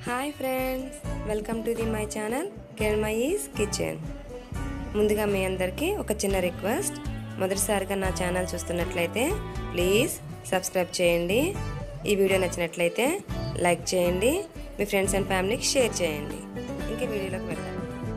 hi friends welcome to the my channel కెల్మయీస్ kitchen ముందుగా మీ అందరికీ ఒక చిన్న రిక్వెస్ట్ మొదటిసారిగా నా ఛానల్ చూస్తున్నట్లయితే ప్లీజ్ సబ్స్క్రైబ్ చేయండి ఈ వీడియో నచ్చినట్లయితే లైక్ చేయండి మీ ఫ్రెండ్స్ అండ్ ఫ్యామిలీకి షేర్ చేయండి ఇంక వీడియోలోకి వెళ్దాం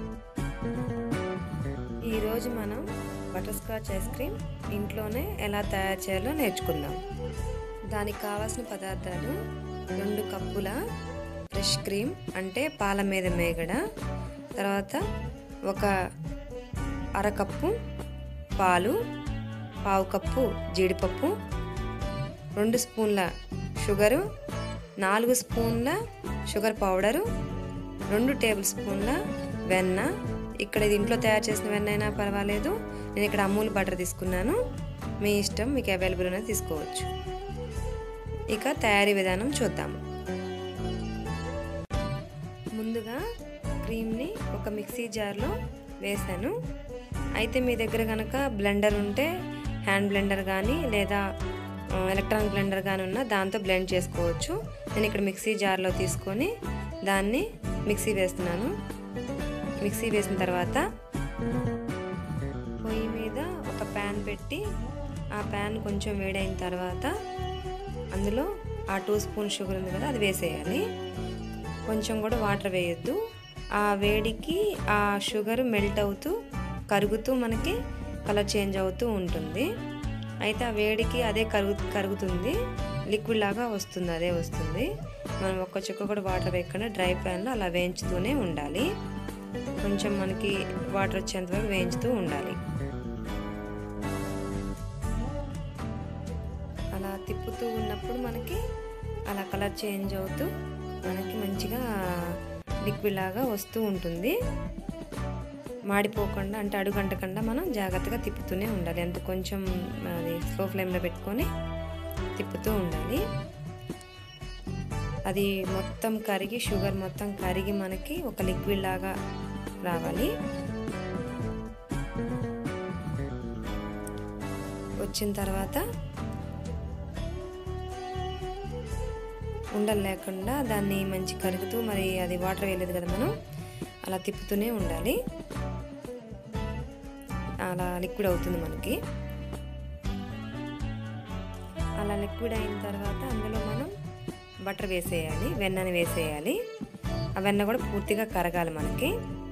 ఈరోజు మనం బటర్ స్కాచ్ ఐస్ క్రీమ్ ఇంట్లోనే ఎలా తయారు చేయాలో నేర్చుకుందాం దానికి కావాల్సిన పదార్థాలు రెండు కప్పుల ఫ్రెష్ క్రీమ్ అంటే పాల మీద మేగడ తర్వాత ఒక అరకప్పు పాలు పావు కప్పు జీడిపప్పు రెండు స్పూన్ల షుగరు నాలుగు స్పూన్ల షుగర్ పౌడరు రెండు టేబుల్ స్పూన్ల వెన్న ఇక్కడ ఇది ఇంట్లో తయారు చేసిన వెన్న అయినా పర్వాలేదు నేను ఇక్కడ అమూల్ బటర్ తీసుకున్నాను మీ ఇష్టం మీకు అవైలబుల్ అనేది తీసుకోవచ్చు ఇక తయారీ విధానం చూద్దాము ముందుగా క్రీమ్ని ఒక మిక్సీ జార్లో వేసాను అయితే మీ దగ్గర కనుక బ్లెండర్ ఉంటే హ్యాండ్ బ్లెండర్ కానీ లేదా ఎలక్ట్రానిక్ బ్లెండర్ కానీ ఉన్న దాంతో బ్లెండ్ చేసుకోవచ్చు నేను ఇక్కడ మిక్సీ జార్లో తీసుకొని దాన్ని మిక్సీ వేస్తున్నాను మిక్సీ వేసిన తర్వాత పొయ్యి మీద ఒక ప్యాన్ పెట్టి ఆ ప్యాన్ కొంచెం వేడైన తర్వాత అందులో ఆ టూ స్పూన్ షుగర్ ఉంది కదా అది వేసేయాలి కొంచెం కూడా వాటర్ వేయొద్దు ఆ వేడికి ఆ షుగర్ మెల్ట్ అవుతూ కరుగుతూ మనకి కలర్ చేంజ్ అవుతూ ఉంటుంది అయితే ఆ వేడికి అదే కరుగు కరుగుతుంది లిక్విడ్ లాగా వస్తుంది అదే వస్తుంది మనం ఒక్క చుక్క కూడా వాటర్ వేయకుండా డ్రై ప్యాన్లో అలా వేయించుతూనే ఉండాలి కొంచెం మనకి వాటర్ వచ్చేంత వరకు వేయించుతూ ఉండాలి అలా తిప్పుతూ ఉన్నప్పుడు మనకి అలా కలర్ చేంజ్ అవుతూ మనకి మంచిగా లిక్విడ్ లాగా వస్తూ ఉంటుంది మాడిపోకుండా అంటే అడుగంటకుండా మనం జాగ్రత్తగా తిప్పుతూనే ఉండాలి అంత కొంచెం అది స్లో ఫ్లేమ్లో పెట్టుకొని తిప్పుతూ ఉండాలి అది మొత్తం కరిగి షుగర్ మొత్తం కరిగి మనకి ఒక లిక్విడ్ లాగా రావాలి వచ్చిన తర్వాత ఉండలు లేకుండా దాన్ని మంచి కరుగుతూ మరి అది వాటర్ వేయలేదు కదా మనం అలా తిప్పుతూనే ఉండాలి అలా లిక్విడ్ అవుతుంది మనకి అలా లిక్విడ్ అయిన తర్వాత అందులో మనం బటర్ వేసేయాలి వెన్నని వేసేయాలి ఆ వెన్న కూడా పూర్తిగా కరగాలి మనకి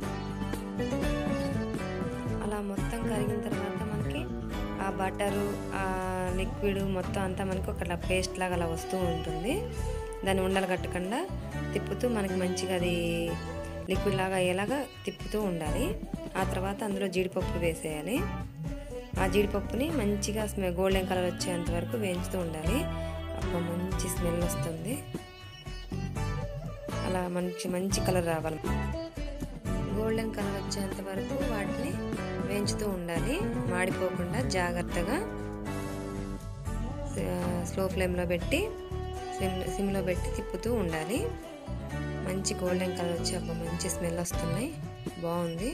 అలా మొత్తం కరిగిన తర్వాత మనకి ఆ బటరు ఆ లిక్విడ్ మొత్తం అంతా మనకి ఒక పేస్ట్ లాగా అలా వస్తూ ఉంటుంది దాన్ని ఉండలు కట్టకుండా తిప్పుతూ మనకి మంచిగా అది లిక్విడ్ లాగా అయ్యేలాగా తిప్పుతూ ఉండాలి ఆ తర్వాత అందులో జీడిపప్పు వేసేయాలి ఆ జీడిపప్పుని మంచిగా స్మె గోల్డెన్ కలర్ వచ్చేంత వరకు వేయించుతూ ఉండాలి అప్పుడు మంచి స్మెల్ వస్తుంది అలా మంచి మంచి కలర్ రావాలి గోల్డెన్ కలర్ వచ్చేంత వరకు వాటిని వేయించుతూ ఉండాలి మాడిపోకుండా జాగ్రత్తగా స్లో ఫ్లేమ్లో పెట్టి సిమ్ సిమ్లో పెట్టి తిప్పుతూ ఉండాలి మంచి గోల్డెన్ కలర్ వచ్చి అబ్బా మంచి స్మెల్ వస్తున్నాయి బాగుంది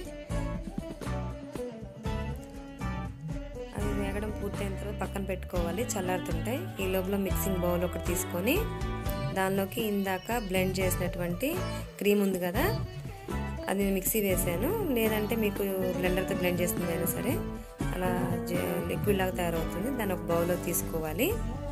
అవి వేగడం పూర్తయిన తర్వాత పక్కన పెట్టుకోవాలి చల్లారుతుంటాయి ఈ లోపల మిక్సింగ్ బౌల్ ఒకటి తీసుకొని దానిలోకి ఇందాక బ్లెండ్ చేసినటువంటి క్రీమ్ ఉంది కదా అది మిక్సీ వేసాను లేదంటే మీకు బ్లెండర్తో బ్లెండ్ చేస్తుందైనా సరే అలా లిక్విడ్ లాగా తయారవుతుంది దాన్ని ఒక బౌల్లో తీసుకోవాలి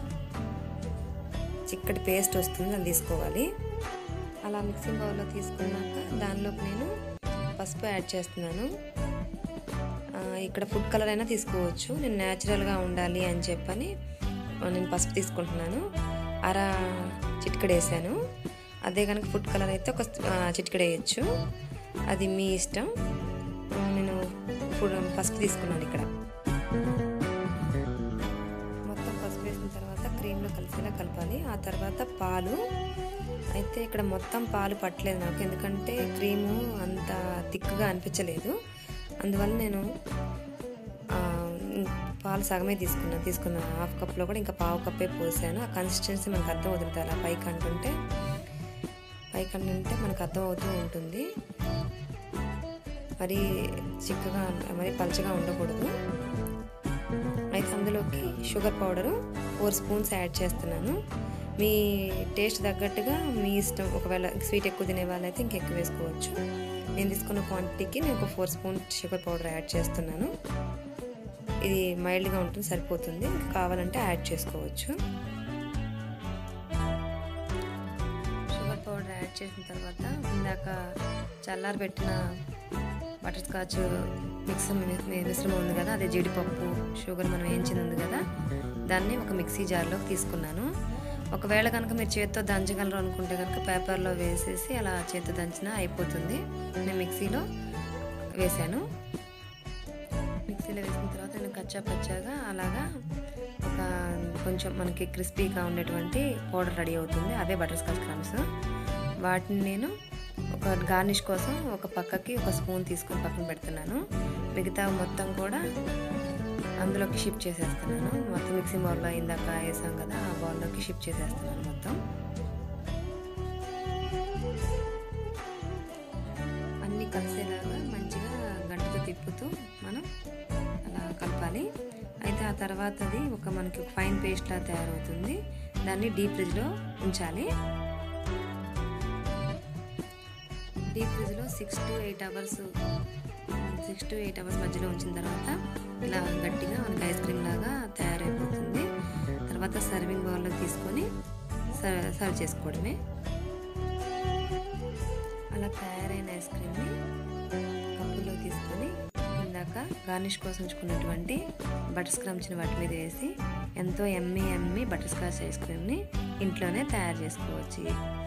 చిక్కటి పేస్ట్ వస్తుంది అది తీసుకోవాలి అలా మిక్సింగ్ బౌల్లో తీసుకున్నాక దానిలోకి నేను పసుపు యాడ్ చేస్తున్నాను ఇక్కడ ఫుడ్ కలర్ అయినా తీసుకోవచ్చు నేను న్యాచురల్గా ఉండాలి అని చెప్పని నేను పసుపు తీసుకుంటున్నాను అర చిటికడ వేసాను అదే కనుక ఫుడ్ కలర్ అయితే ఒక చిటికడ వేయచ్చు అది మీ ఇష్టం నేను ఫుడ్ పసుపు తీసుకున్నాను ఇక్కడ మొత్తం పసుపు వేసిన తర్వాత క్రీమ్లో కలిసేలా కలపాలి ఆ తర్వాత పాలు అయితే ఇక్కడ మొత్తం పాలు పట్టలేదు నాకు ఎందుకంటే క్రీము అంత థిక్గా అనిపించలేదు అందువల్ల నేను పాలు సగమే తీసుకున్నాను తీసుకున్న హాఫ్ కప్లో కూడా ఇంకా పావు కప్పే పోసాను ఆ కన్సిస్టెన్సీ మనకు అర్థం అవుతుంది అలా పైకి అంటుంటే పైకి అంటుంటే మనకు అర్థం అవుతూ ఉంటుంది మరి చిక్కగా మరి పలచగా ఉండకూడదు అయితే అందులోకి sugar powder four spoons add చేస్తున్నాను మీ టేస్ట్ తగ్గట్టుగా మీ ఇష్టం ఒకవేళ స్వీట్ ఎక్కువ తినే వాళ్ళైతే ఇంకెక్కువ వేసుకోవచ్చు నేను తీసుకున్న క్వాంటిటీకి నేను ఒక four spoon sugar powder add చేస్తున్నాను ఇది మైల్డ్గా ఉంటుంది సరిపోతుంది ఇంకా కావాలంటే యాడ్ చేసుకోవచ్చు షుగర్ పౌడర్ యాడ్ చేసిన తర్వాత ఇందాక చల్లారబెట్టిన బటర్ స్కాచ్ మిక్స్ మిశ్రమం ఉంది కదా అదే జీడిపప్పు షుగర్ మనం వేయించింది ఉంది కదా దాన్ని ఒక మిక్సీ జార్లోకి తీసుకున్నాను ఒకవేళ కనుక మీరు చేత్తో దంచగలరు అనుకుంటే కనుక పేపర్లో వేసేసి అలా చేత్తో దంచినా అయిపోతుంది నేను మిక్సీలో వేసాను మిక్సీలో వేసిన తర్వాత నేను కచ్చా పచ్చాగా అలాగా ఒక కొంచెం మనకి క్రిస్పీగా ఉండేటువంటి పౌడర్ రెడీ అవుతుంది అవే బటర్ స్కాచ్ క్రమ్స్ వాటిని నేను ఒక గార్నిష్ కోసం ఒక పక్కకి ఒక స్పూన్ తీసుకొని పక్కన పెడుతున్నాను మిగతా మొత్తం కూడా అందులోకి షిఫ్ట్ చేసేస్తున్నాను మొత్తం మిక్సీ బౌల్లో ఇందాక వేసాం కదా ఆ బౌల్లోకి షిఫ్ట్ చేసేస్తున్నాను మొత్తం అన్నీ కలిసేలాగా మంచిగా గంటతో తిప్పుతూ మనం అలా కలపాలి అయితే ఆ తర్వాత అది ఒక మనకి ఫైన్ పేస్ట్లా తయారవుతుంది దాన్ని డీప్ ఫ్రిడ్జ్లో ఉంచాలి డీప్ ఫ్రిడ్జ్లో six to eight hours six to eight hours మధ్యలో ఉంచిన తర్వాత ఇలా గట్టిగా మనకి ఐస్ క్రీమ్ లాగా తయారైపోతుంది తర్వాత సర్వింగ్ బౌల్లో తీసుకొని సర్వ్ సర్వ్ చేసుకోవడమే అలా తయారైన ఐస్ క్రీమ్ని కప్పులో తీసుకొని ఇందాక గార్నిష్ కోసం ఉంచుకున్నటువంటి బటర్ స్క్రమ్చిన వాటి మీద వేసి ఎంతో ఎమ్మి ఎమ్మి బటర్ స్కాచ్ ఐస్ క్రీమ్ని ఇంట్లోనే తయారు చేసుకోవచ్చు